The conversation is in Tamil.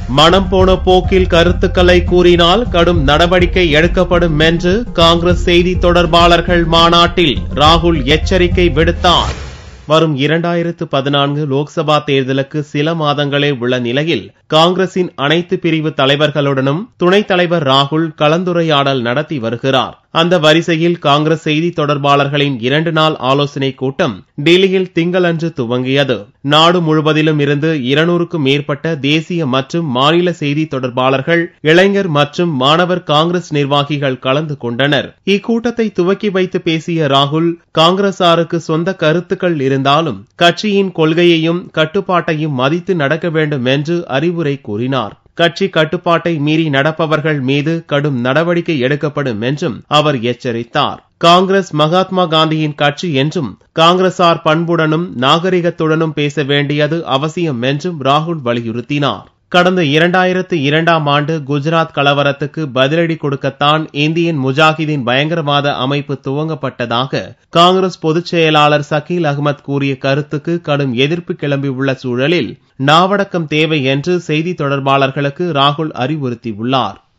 மனம் போன போக்கில் கருத்துக்களை கூறினால் கடும் நடவடிக்கை எடுக்கப்படும் என்று காங்கிரஸ் செய்தி தொடர்பாளர்கள் மாநாட்டில் ராகுல் எச்சரிக்கை விடுத்தார் வரும் இரண்டாயிரத்து பதினான்கு லோக்சபா தேர்தலுக்கு சில மாதங்களே உள்ள நிலையில் காங்கிரசின் அனைத்து பிரிவு தலைவர்களுடனும் துணைத் தலைவர் ராகுல் கலந்துரையாடல் நடத்தி வருகிறார் அந்த வரிசையில் காங்கிரஸ் செய்தி தொடர்பாளர்களின் இரண்டு நாள் ஆலோசனைக் கூட்டம் டெல்லியில் திங்களன்று துவங்கியது நாடு முழுவதிலும் இருந்து இருநூறுக்கும் மேற்பட்ட தேசிய மற்றும் மாநில செய்தி தொடர்பாளர்கள் இளைஞர் மற்றும் மாணவர் காங்கிரஸ் நிர்வாகிகள் கலந்து கொண்டனர் இக்கூட்டத்தை துவக்கி வைத்து பேசிய ராகுல் காங்கிரசாருக்கு சொந்த கருத்துக்கள் இருந்தாலும் கட்சியின் கொள்கையையும் கட்டுப்பாட்டையும் மதித்து நடக்க வேண்டும் என்று அறிவுரை கூறினார் கட்சி கட்டுப்பாட்டை மீறி நடப்பவர்கள் மீது கடும் நடவடிக்கை எடுக்கப்படும் என்றும் அவர் எச்சரித்தார் காங்கிரஸ் மகாத்மா காந்தியின் கட்சி என்றும் காங்கிரசார் பண்புடனும் நாகரிகத்துடனும் பேச வேண்டியது அவசியம் என்றும் ராகுல் வலியுறுத்தினார் கடந்த இரண்டாயிரத்து இரண்டாம் ஆண்டு குஜராத் கலவரத்துக்கு பதிலடி கொடுக்கத்தான் இந்தியன் முஜாஹிதீன் பயங்கரவாத அமைப்பு துவங்கப்பட்டதாக காங்கிரஸ் பொதுச் செயலாளர் சக்கீல் அகமது கூறிய கருத்துக்கு கடும் எதிர்ப்பு கிளம்பியுள்ள சூழலில் நாவடக்கம் தேவை என்று செய்தி தொடர்பாளர்களுக்கு ராகுல் அறிவுறுத்தியுள்ளார்